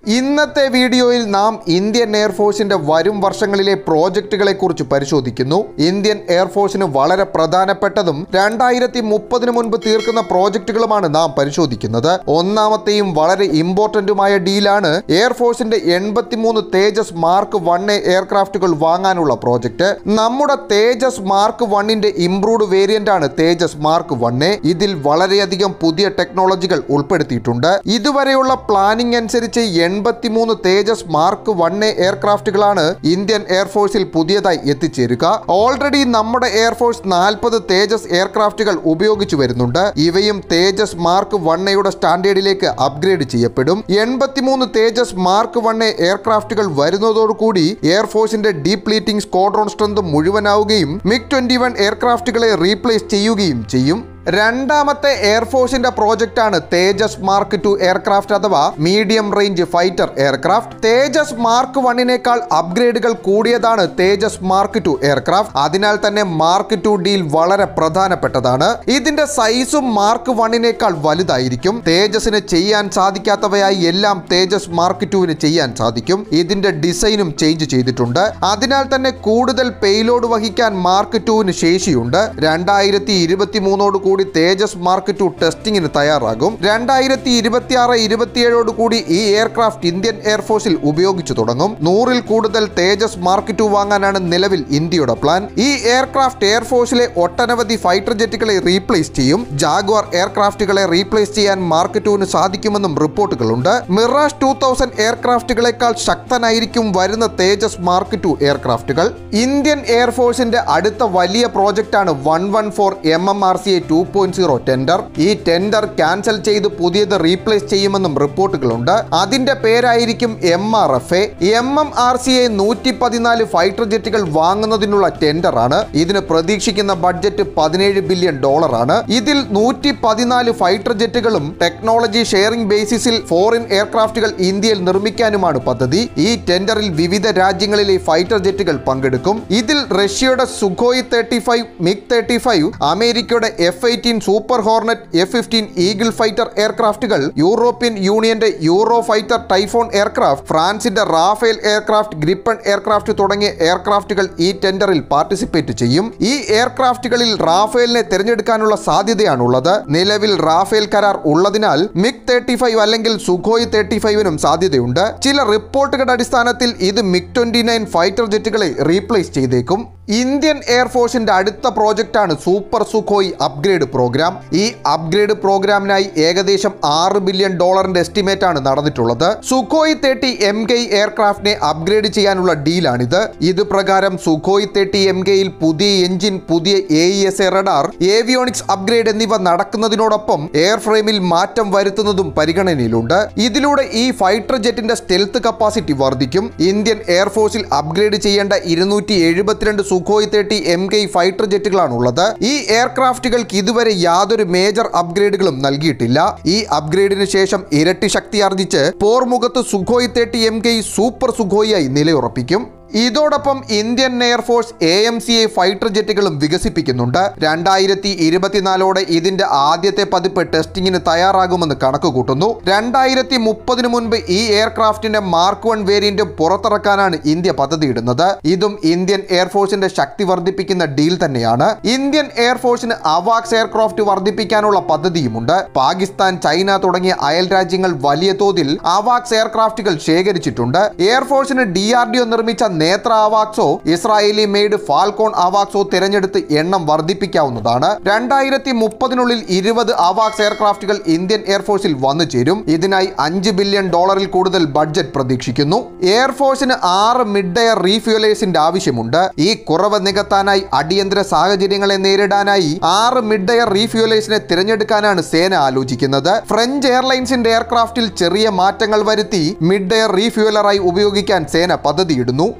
ഇന്നത്തെ വീഡിയോയിൽ നാം ഇന്ത്യൻ എയർഫോഴ്സിന്റെ വരും വർഷങ്ങളിലെ പ്രോജക്റ്റുകളെ കുറിച്ച് പരിശോധിക്കുന്നു ഇന്ത്യൻ എയർഫോഴ്സിന് വളരെ പ്രധാനപ്പെട്ടതും രണ്ടായിരത്തി മുപ്പതിന് മുൻപ് തീർക്കുന്ന പ്രോജക്റ്റുകളുമാണ് നാം പരിശോധിക്കുന്നത് ഒന്നാമത്തെയും വളരെ ഇമ്പോർട്ടന്റുമായ ഡീലാണ് എയർഫോഴ്സിന്റെ എൺപത്തിമൂന്ന് തേജസ് മാർക്ക് വൺ എ എയർക്രാഫ്റ്റുകൾ വാങ്ങാനുള്ള പ്രോജക്റ്റ് നമ്മുടെ തേജസ് മാർക്ക് വണ്ണിന്റെ ഇംപ്രൂവ്ഡ് വേരിയന്റ് ആണ് തേജസ് മാർക്ക് വൺ എ ഇതിൽ വളരെയധികം പുതിയ ടെക്നോളജികൾ ഉൾപ്പെടുത്തിയിട്ടുണ്ട് ഇതുവരെയുള്ള പ്ലാനിംഗ് അനുസരിച്ച് എൺപത്തിമൂന്ന് തേജസ് മാർക്ക് വൺ എ എയർക്രാഫ്റ്റുകളാണ് ഇന്ത്യൻ എയർഫോഴ്സിൽ പുതിയതായി എത്തിച്ചേരുക ഓൾറെഡി നമ്മുടെ എയർഫോഴ്സ് നാൽപ്പത് തേജസ് എയർക്രാഫ്റ്റുകൾ ഉപയോഗിച്ചു വരുന്നുണ്ട് ഇവയും തേജസ് മാർക്ക് വൺ എയുടെ സ്റ്റാൻഡേർഡിലേക്ക് അപ്ഗ്രേഡ് ചെയ്യപ്പെടും എൺപത്തിമൂന്ന് തേജസ് മാർക്ക് വൺ എ എയർക്രാഫ്റ്റുകൾ വരുന്നതോടുകൂടി എയർഫോഴ്സിന്റെ ഡീപ്ലീറ്റിംഗ് സ്ക്വാഡ്രോൺ സ്ട്രെങ്ത് മുഴുവനാവുകയും മിഗ് ട്വന്റി വൺ എയർക്രാഫ്റ്റുകളെ റീപ്ലേസ് ചെയ്യുകയും ചെയ്യും രണ്ടാമത്തെ എയർഫോഴ്സിന്റെ പ്രോജക്റ്റ് ആണ് തേജസ് മാർക്ക് ടു എയർക്രാഫ്റ്റ് അഥവാ medium range fighter aircraft Tejas mark വണ്ണിനേക്കാൾ അപ്ഗ്രേഡുകൾ കൂടിയതാണ് തേജസ് മാർക്ക് ടു എയർക്രാഫ്റ്റ് അതിനാൽ തന്നെ മാർക്ക് ടു ഡീൽ വളരെ പ്രധാനപ്പെട്ടതാണ് ഇതിന്റെ സൈസും മാർക്ക് വണ്ണിനേക്കാൾ വലുതായിരിക്കും തേജസിന് ചെയ്യാൻ സാധിക്കാത്തവയായി എല്ലാം തേജസ് മാർക്ക് ടുവിന് ചെയ്യാൻ സാധിക്കും ഇതിന്റെ ഡിസൈനും ചേഞ്ച് ചെയ്തിട്ടുണ്ട് അതിനാൽ തന്നെ കൂടുതൽ പേലോഡ് വഹിക്കാൻ മാർക്ക് ടുവിന് ശേഷിയുണ്ട് രണ്ടായിരത്തി ഇരുപത്തി മൂന്നോട് കൂടി തേജസ് മാർക്ക് ടു ടെസ്റ്റിംഗിന് തയ്യാറാകും രണ്ടായിരത്തി ഇരുപത്തി ആറ് ഇരുപത്തിയേഴോട് കൂടി ഈ എയർക്രാഫ്റ്റ് ഇന്ത്യൻ എയർഫോഴ്സിൽ ഉപയോഗിച്ചു തുടങ്ങും നൂറിൽ കൂടുതൽ തേജസ് മാർക്ക് ടു വാങ്ങാനാണ് നിലവിൽ ഇന്ത്യയുടെ പ്ലാൻ ഈ എയർക്രാഫ്റ്റ് എയർഫോഴ്സിലെ ഒട്ടനവധി ഫൈറ്റർ ജെറ്റുകളെ റീപ്ലേസ് ചെയ്യും ജാഗ്വാർ എയർക്രാഫ്റ്റുകളെ റീപ്ലേസ് ചെയ്യാൻ മാർക്ക് ടുവിന് സാധിക്കുമെന്നും റിപ്പോർട്ടുകളുണ്ട് മിറാഷ് ടൂ തൗസൻഡ് എയർക്രാഫ്റ്റുകളെക്കാൾ ശക്തനായിരിക്കും വരുന്ന തേജസ് മാർക്ക് ടു എയർക്രാഫ്റ്റുകൾ ഇന്ത്യൻ എയർഫോഴ്സിന്റെ അടുത്ത വലിയ പ്രോജക്റ്റാണ് one one four M M R C A two point zero tender ഈ ടെൻഡർ ക്യാൻസൽ ചെയ്ത് പുതിയത് റീപ്ലേസ് ചെയ്യുമെന്നും റിപ്പോർട്ടുകളുണ്ട് അതിന്റെ പേരായിരിക്കും M R F A M M R C A നൂറ്റി പതിനാല് ഫൈറ്റർ ജെറ്റുകൾ വാങ്ങുന്നതിനുള്ള ടെൻഡർ ആണ് ഇതിന് പ്രതീക്ഷിക്കുന്ന ബഡ്ജറ്റ് പതിനേഴ് ബില്യൺ ഡോളർ ആണ് ഇതിൽ നൂറ്റി പതിനാല് ഫൈറ്റർ ജെറ്റുകളും ടെക്നോളജി ഷെയറിംഗ് ബേസിസിൽ ഫോറിൻ എയർക്രാഫ്റ്റുകൾ ഇന്ത്യയിൽ നിർമ്മിക്കാനുമാണ് പദ്ധതി ഈ ടെൻഡറിൽ വിവിധ രാജ്യങ്ങളിലെ ഫൈറ്റർ ജെറ്റുകൾ പങ്കെടുക്കും ഇതിൽ റഷ്യയുടെ Sukhoi thirty five MiG thirty five അമേരിക്കയുടെ F eighteen Super Hornet F fifteen Eagle fighter എയർക്രാഫ്റ്റുകൾ യൂറോപ്യൻ യൂണിയന്റെ യൂറോ ഫൈറ്റർ ടൈഫോൺ എയർക്രാഫ്റ്റ് ഫ്രാൻസിന്റെ റാഫേൽ എയർക്രാഫ്റ്റ് ഗ്രിപ്പൺ എയർക്രാഫ്റ്റ് തുടങ്ങിയ എയർക്രാഫ്റ്റുകൾ ഈ ടെൻഡറിൽ പാർട്ടിസിപ്പേറ്റ് ചെയ്യും ഈ എയർക്രാഫ്റ്റുകളിൽ റാഫേലിനെ തിരഞ്ഞെടുക്കാനുള്ള സാധ്യതയാണുള്ളത് നിലവിൽ റാഫേൽ കരാർ ഉള്ളതിനാൽ മിഗ് തേർട്ടി ഫൈവ് അല്ലെങ്കിൽ സുഖോയ് തേർട്ടി ഫൈവിനും സാധ്യതയുണ്ട് ചില റിപ്പോർട്ടുകളുടെ അടിസ്ഥാനത്തിൽ ഇത് മിഗ് ട്വന്റി നയൻ ഫൈറ്റർ ജെറ്റുകളെ റീപ്ലേസ് ചെയ്തേക്കും ഇന്ത്യൻ എയർഫോഴ്സിന്റെ അടുത്ത പ്രോജക്റ്റാണ് സൂപ്പർ സുഖോയ് അപ്ഗ്രേഡ് പ്രോഗ്രാം ഈ അപ്ഗ്രേഡ് പ്രോഗ്രാമിനായി ഏകദേശം ആറ് ബില്യൺ ഡോളറിന്റെ എസ്റ്റിമേറ്റ് ആണ് നടന്നിട്ടുള്ളത് സുഖോയ് തേർട്ടി എം കെ എയർക്രാഫ്റ്റിനെ അപ്ഗ്രേഡ് ചെയ്യാനുള്ള ഡീലാണിത് ഇത് പ്രകാരം സുഖോയ് തേർട്ടി എം കെയിൽ പുതിയ എഞ്ചിൻ പുതിയ A E S A radar avionics upgrade എന്നിവ നടക്കുന്നതിനോടൊപ്പം എയർ ഫ്രെയിമിൽ മാറ്റം വരുത്തുന്നതും പരിഗണനയിലുണ്ട് ഇതിലൂടെ ഈ ഫൈറ്റർ ജെറ്റിന്റെ സ്റ്റെൽത്ത് കപ്പാസിറ്റി വർദ്ധിക്കും ഇന്ത്യൻ എയർഫോഴ്സിൽ അപ്ഗ്രേഡ് ചെയ്യേണ്ട ഇരുന്നൂറ്റി എഴുപത്തിരണ്ട് Sukhoi thirty M K fighter ജെറ്റുകളാണുള്ളത് ഈ എയർക്രാഫ്റ്റുകൾക്ക് ഇതുവരെ യാതൊരു മേജർ അപ്ഗ്രേഡുകളും നൽകിയിട്ടില്ല ഈ അപ്ഗ്രേഡിന് ശേഷം ഇരട്ടി ശക്തി ആർജിച്ച് പോർമുഖത്ത് Sukhoi thirty M K super സുഖോയായി നിലയുറപ്പിക്കും ഇതോടൊപ്പം Indian air force A M C A fighter ജെറ്റുകളും വികസിപ്പിക്കുന്നുണ്ട് രണ്ടായിരത്തി ഇരുപത്തിനാലോടെ ഇതിന്റെ ആദ്യത്തെ പതിപ്പ് ടെസ്റ്റിംഗിന് തയ്യാറാകുമെന്ന് കണക്ക് കൂട്ടുന്നു രണ്ടായിരത്തി മുപ്പതിനു മുൻപ് ഈ എയർക്രാഫ്റ്റിന്റെ മാർക്ക് വൺ വേരിയന്റ് പുറത്തിറക്കാനാണ് ഇന്ത്യ പദ്ധതിയിടുന്നത് ഇതും ഇന്ത്യൻ എയർഫോഴ്സിന്റെ ശക്തി വർദ്ധിപ്പിക്കുന്ന ഡീൽ തന്നെയാണ് ഇന്ത്യൻ എയർഫോഴ്സിന് അവാക്സ് എയർക്രാഫ്റ്റ് വർദ്ധിപ്പിക്കാനുള്ള പദ്ധതിയുമുണ്ട് പാകിസ്ഥാൻ ചൈന തുടങ്ങിയ അയൽ രാജ്യങ്ങൾ വലിയ തോതിൽ അവാക്സ് എയർക്രാഫ്റ്റുകൾ ശേഖരിച്ചിട്ടുണ്ട് എയർഫോഴ്സിന് ഡി ആർ ഡി ഒ നിർമ്മിച്ച നേത്ര അവാക്സോ ഇസ്രായേലി മെയ്ഡ് ഫാൽക്കോൺ അവാക്സോ തിരഞ്ഞെടുത്ത് എണ്ണം വർദ്ധിപ്പിക്കാവുന്നതാണ് രണ്ടായിരത്തി മുപ്പതിനുള്ളിൽ ഇരുപത് അവാക്സ് എയർക്രാഫ്റ്റുകൾ ഇന്ത്യൻ എയർഫോഴ്സിൽ വന്നു ചേരും ഇതിനായി അഞ്ച് ബില്യൺ ഡോളറിൽ കൂടുതൽ ബഡ്ജറ്റ് പ്രതീക്ഷിക്കുന്നു എയർഫോഴ്സിന് ആറ് മിഡ് എയർ റീഫ്യൂലേഴ്സിന്റെ ആവശ്യമുണ്ട് ഈ കുറവ് നികത്താനായി അടിയന്തര സാഹചര്യങ്ങളെ നേരിടാനായി ആറ് മിഡ് എയർ റീഫ്യൂലേഴ്സിനെ തിരഞ്ഞെടുക്കാനാണ് സേന ആലോചിക്കുന്നത് ഫ്രഞ്ച് എയർലൈൻസിന്റെ എയർക്രാഫ്റ്റിൽ ചെറിയ മാറ്റങ്ങൾ വരുത്തി മിഡ് എയർ റീഫ്യൂലറായി ഉപയോഗിക്കാൻ സേന പദ്ധതിയിടുന്നു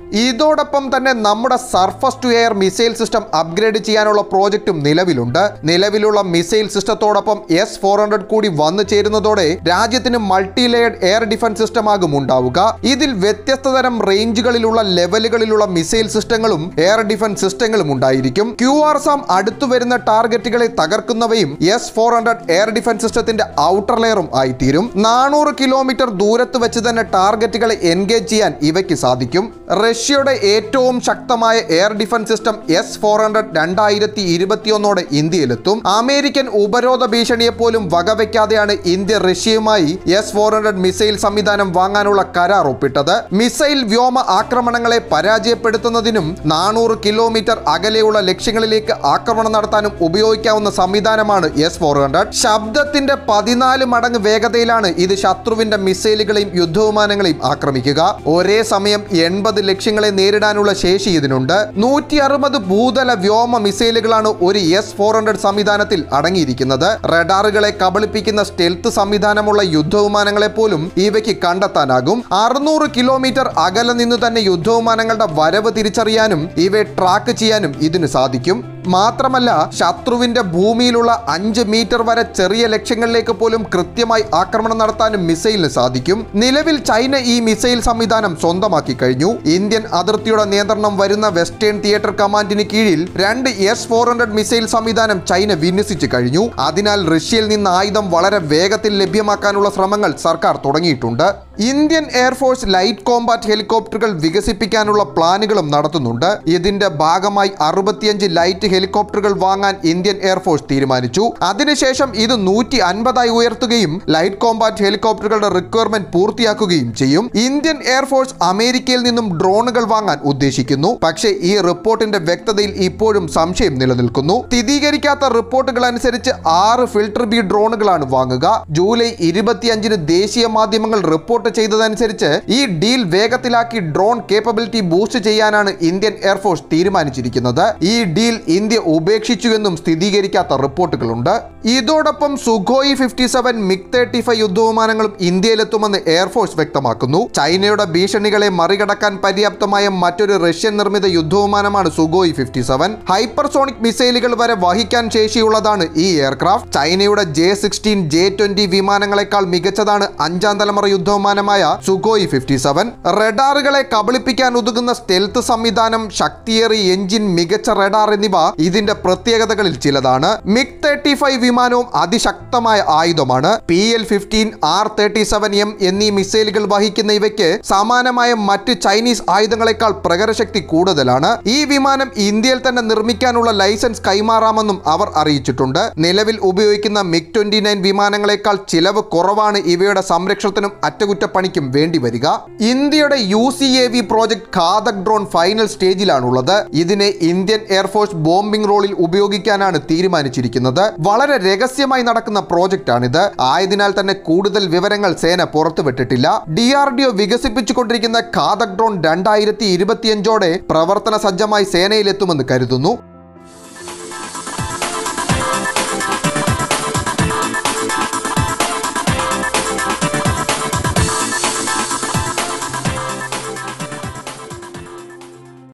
ഇതോടൊപ്പം തന്നെ നമ്മുടെ surface to air missile system upgrade ചെയ്യാനുള്ള പ്രോജക്റ്റും നിലവിലുണ്ട് നിലവിലുള്ള മിസൈൽ സിസ്റ്റത്തോടൊപ്പം എസ് ഫോർ ഹൺഡ്രഡ് കൂടി വന്നു ചേരുന്നതോടെ രാജ്യത്തിന് multi layered air defence system ആകും ഉണ്ടാവുക ഇതിൽ വ്യത്യസ്ത തരം റേഞ്ചുകളിലുള്ള ലെവലുകളിലുള്ള മിസൈൽ സിസ്റ്റങ്ങളും എയർ ഡിഫൻസ് സിസ്റ്റങ്ങളും ഉണ്ടായിരിക്കും ക്യു ആർ സാം അടുത്തു വരുന്ന ടാർഗറ്റുകളെ തകർക്കുന്നവയും S four hundred air defence സിസ്റ്റത്തിന്റെ ഔട്ടർ ലെയറും ആയിത്തീരും നാനൂറ് കിലോമീറ്റർ ദൂരത്ത് വെച്ച് തന്നെ ടാർഗറ്റുകളെ എൻഗേജ് ചെയ്യാൻ ഇവയ്ക്ക് സാധിക്കും റഷ്യയുടെ ഏറ്റവും ശക്തമായ air defence system S four hundred രണ്ടായിരത്തി ഇരുപത്തിയൊന്നോടെ ഇന്ത്യയിലെത്തും അമേരിക്കൻ ഉപരോധ ഭീഷണിയെ പോലും വകവയ്ക്കാതെയാണ് ഇന്ത്യ റഷ്യയുമായി എസ് ഫോർ ഹൺഡ്രഡ് മിസൈൽ സംവിധാനം വാങ്ങാനുള്ള കരാർ ഒപ്പിട്ടത് മിസൈൽ വ്യോമ ആക്രമണങ്ങളെ പരാജയപ്പെടുത്തുന്നതിനും നാനൂറ് കിലോമീറ്റർ അകലെയുള്ള ലക്ഷ്യങ്ങളിലേക്ക് ആക്രമണം നടത്താനും ഉപയോഗിക്കാവുന്ന സംവിധാനമാണ് എസ് ഫോർ ഹൺഡ്രഡ് ശബ്ദത്തിന്റെ പതിനാല് മടങ്ങ് വേഗതയിലാണ് ഇത് ശത്രുവിന്റെ മിസൈലുകളെയും യുദ്ധവിമാനങ്ങളെയും ആക്രമിക്കുക ഒരേ സമയം എൺപത് ലക്ഷ്യങ്ങളെ നേരിടാനുള്ള ശേഷി ഇതിനുണ്ട് നൂറ്റി അറുപത് ഭൂതല വ്യോമ മിസൈലുകളാണ് ഒരു എസ് ഫോർ ഹൺഡ്രഡ് സംവിധാനത്തിൽ അടങ്ങിയിരിക്കുന്നത് റഡാറുകളെ കബളിപ്പിക്കുന്ന സ്റ്റെൽത്ത് സംവിധാനമുള്ള യുദ്ധവിമാനങ്ങളെ പോലും ഇവയ്ക്ക് കണ്ടെത്താനാകും അറുന്നൂറ് കിലോമീറ്റർ അകലെ നിന്ന് തന്നെ യുദ്ധവിമാനങ്ങളുടെ വരവ് തിരിച്ചറിയാനും ഇവയെ ട്രാക്ക് ചെയ്യാനും ഇതിന് സാധിക്കും മാത്രമല്ല ശത്രുവിന്റെ ഭൂമിയിലുള്ള അഞ്ച് മീറ്റർ വരെ ചെറിയ ലക്ഷ്യങ്ങളിലേക്ക് പോലും കൃത്യമായി ആക്രമണം നടത്താനും മിസൈലിന് സാധിക്കും നിലവിൽ ചൈന ഈ മിസൈൽ സംവിധാനം സ്വന്തമാക്കി കഴിഞ്ഞു ഇന്ത്യൻ അതിർത്തിയുടെ നിയന്ത്രണം വരുന്ന വെസ്റ്റേൺ തിയേറ്റർ കമാൻഡിന് കീഴിൽ രണ്ട് എസ് ഫോർ ഹൺഡ്രഡ് മിസൈൽ സംവിധാനം ചൈന വിന്യസിച്ചു കഴിഞ്ഞു അതിനാൽ റഷ്യയിൽ നിന്ന് ആയുധം വളരെ വേഗത്തിൽ ലഭ്യമാക്കാനുള്ള ശ്രമങ്ങൾ സർക്കാർ തുടങ്ങിയിട്ടുണ്ട് ഇന്ത്യൻ എയർഫോഴ്സ് ലൈറ്റ് കോമ്പാറ്റ് ഹെലികോപ്റ്ററുകൾ വികസിപ്പിക്കാനുള്ള പ്ലാനുകളും നടത്തുന്നുണ്ട് ഇതിന്റെ ഭാഗമായി അറുപത്തിയഞ്ച് ലൈറ്റ് ഹെലികോപ്റ്ററുകൾ വാങ്ങാൻ ഇന്ത്യൻ എയർഫോഴ്സ് തീരുമാനിച്ചു അതിനുശേഷം ഇത് നൂറ്റി അൻപതായി ഉയർത്തുകയും ലൈറ്റ് കോമ്പാറ്റ് ഹെലികോപ്റ്ററുകളുടെ റിക്വയർമെന്റ് പൂർത്തിയാക്കുകയും ചെയ്യും ഇന്ത്യൻ എയർഫോഴ്സ് അമേരിക്കയിൽ നിന്നും ഡ്രോണുകൾ വാങ്ങാൻ ഉദ്ദേശിക്കുന്നു പക്ഷേ ഈ റിപ്പോർട്ടിന്റെ വ്യക്തതയിൽ ഇപ്പോഴും സംശയം നിലനിൽക്കുന്നു സ്ഥിരീകരിക്കാത്ത റിപ്പോർട്ടുകൾ അനുസരിച്ച് ആറ് ഫിൽട്ടർ ബി ഡ്രോണുകളാണ് വാങ്ങുക ജൂലൈ ഇരുപത്തിയഞ്ചിന് ദേശീയ മാധ്യമങ്ങൾ റിപ്പോർട്ട് ചെയ്തതനുസരിച്ച് ഈ ഡീൽ വേഗത്തിലാക്കി ഡ്രോൺ കേപ്പബിലിറ്റി ബൂസ്റ്റ് ചെയ്യാനാണ് ഇന്ത്യൻ എയർഫോഴ്സ് തീരുമാനിച്ചിരിക്കുന്നത് ഈ ഡീൽ ഇന്ത്യ ഉപേക്ഷിച്ചു എന്നും സ്ഥിരീകരിക്കാത്ത റിപ്പോർട്ടുകളുണ്ട് ഇതോടൊപ്പം Sukhoi fifty seven MiG thirty five യുദ്ധവിമാനങ്ങളും ഇന്ത്യയിലെത്തുമെന്ന് എയർഫോഴ്സ് വ്യക്തമാക്കുന്നു ചൈനയുടെ ഭീഷണികളെ മറികടക്കാൻ പര്യാപ്തമായ മറ്റൊരു റഷ്യൻ നിർമ്മിത യുദ്ധവിമാനമാണ് സുഖോയി ഫിഫ്റ്റി സെവൻ ഹൈപ്പർസോണിക് മിസൈലുകൾ വരെ വഹിക്കാൻ ശേഷിയുള്ളതാണ് ഈ എയർക്രാഫ്റ്റ് ചൈനയുടെ ജെ സിക്സ്റ്റീൻ ജെ ട്വന്റി വിമാനങ്ങളെക്കാൾ മികച്ചതാണ് അഞ്ചാം തലമുറ യുദ്ധവിമാനമായ സുഖോയി ഫിഫ്റ്റി സെവൻ റഡാറുകളെ കബളിപ്പിക്കാൻ ഉതകുന്ന സ്റ്റെൽത്ത് സംവിധാനം ശക്തിയേറിയ എഞ്ചിൻ മികച്ച റഡാർ എന്നിവ ഇതിന്റെ പ്രത്യേകതകളിൽ ചിലതാണ് മിഗ് തേർട്ടി ഫൈവ് വിമാനവും അതിശക്തമായ ആയുധമാണ് P L fifteen R thirty seven M എന്നീ മിസൈലുകൾ വഹിക്കുന്ന ഇവയ്ക്ക് സമാനമായ മറ്റ് ചൈനീസ് ആയുധങ്ങളെക്കാൾ പ്രകരശക്തി കൂടുതലാണ് ഈ വിമാനം ഇന്ത്യയിൽ തന്നെ നിർമ്മിക്കാനുള്ള ലൈസൻസ് കൈമാറാമെന്നും അവർ അറിയിച്ചിട്ടുണ്ട് നിലവിൽ ഉപയോഗിക്കുന്ന മിഗ് ട്വന്റി നയൻ വിമാനങ്ങളെക്കാൾ ചിലവ് കുറവാണ് ഇവയുടെ സംരക്ഷണത്തിനും അറ്റകുറ്റപ്പണിക്കും വേണ്ടി വരിക ഇന്ത്യയുടെ U C A V project Ghatak drone final സ്റ്റേജിലാണുള്ളത് ഇതിനെ ഇന്ത്യൻ എയർഫോഴ്സ് ബോംബിംഗ് റോളിൽ ഉപയോഗിക്കാനാണ് തീരുമാനിച്ചിരിക്കുന്നത് വളരെ രഹസ്യമായി നടക്കുന്ന പ്രോജക്റ്റാണിത് ആയതിനാൽ തന്നെ കൂടുതൽ വിവരങ്ങൾ സേന പുറത്തുവിട്ടിട്ടില്ല ഡി ആർ ഡി ഒ വികസിപ്പിച്ചുകൊണ്ടിരിക്കുന്ന ഖാദക് ഡ്രോൺ രണ്ടായിരത്തി ഇരുപത്തിയഞ്ചോടെ പ്രവർത്തന സജ്ജമായി സേനയിലെത്തുമെന്ന് കരുതുന്നു